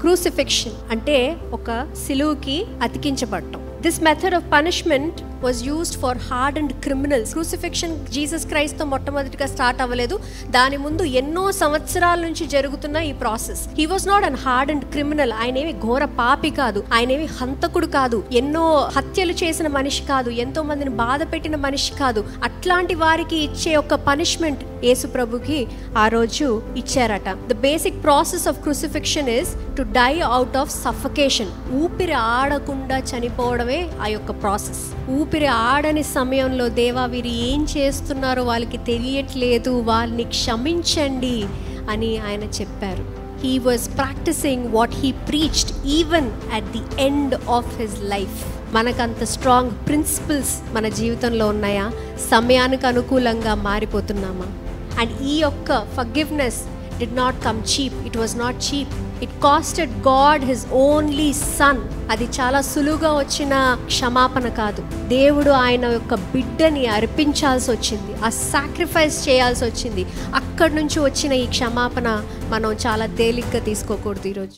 crucifixion అంటే ఒక సిలువుకి అతికించబడటం this method of punishment was used for hard and criminals crucifixion Jesus క్రైస్ట్తో మొట్టమొదటిగా స్టార్ట్ అవ్వలేదు దాని ముందు ఎన్నో సంవత్సరాల నుంచి జరుగుతున్న ఈ process he was not an hard and criminal ఆయన ఏమి ఘోర పాపి కాదు ఆయన ఏమి హంతకుడు కాదు ఎన్నో హత్యలు చేసిన మనిషి కాదు ఎంతో మందిని బాధ పెట్టిన మనిషి కాదు అట్లాంటి వారికి ఇచ్చే ఒక పనిష్మెంట్ యేసు ప్రభుకి ఆ రోజు ఇచ్చారట the basic process of crucifixion is to die out of suffocation ఊపిరి ఆడకుండా చనిపోవడమే ఆ యొక్క ప్రాసెస్ ఊపిరి ఆడని సమయంలో దేవా వీరు ఏం చేస్తున్నారో వాళ్ళకి తెలియట్లేదు వాళ్ళని క్షమించండి అని ఆయన చెప్పారు he was practising what he preached even at the end of his life మనకంత స్ట్రాంగ్ ప్రిన్సిపల్స్ మన జీవితంలో ఉన్నాయా సమయానికి అనుకూలంగా మారిపోతున్నామా అండ్ ఈ యొక్క forgiveness did not come cheap it was not cheap it costed God his only son అది చాలా సులువుగా వచ్చిన క్షమాపణ కాదు దేవుడు ఆయన యొక్క బిడ్డని అర్పించాల్సి వచ్చింది ఆ సాక్రిఫైస్ చేయాల్సి వచ్చింది అక్కడి నుంచి వచ్చిన ఈ క్షమాపణ మనం చాలా తేలిగ్గా తీసుకోకూడదు ఈరోజు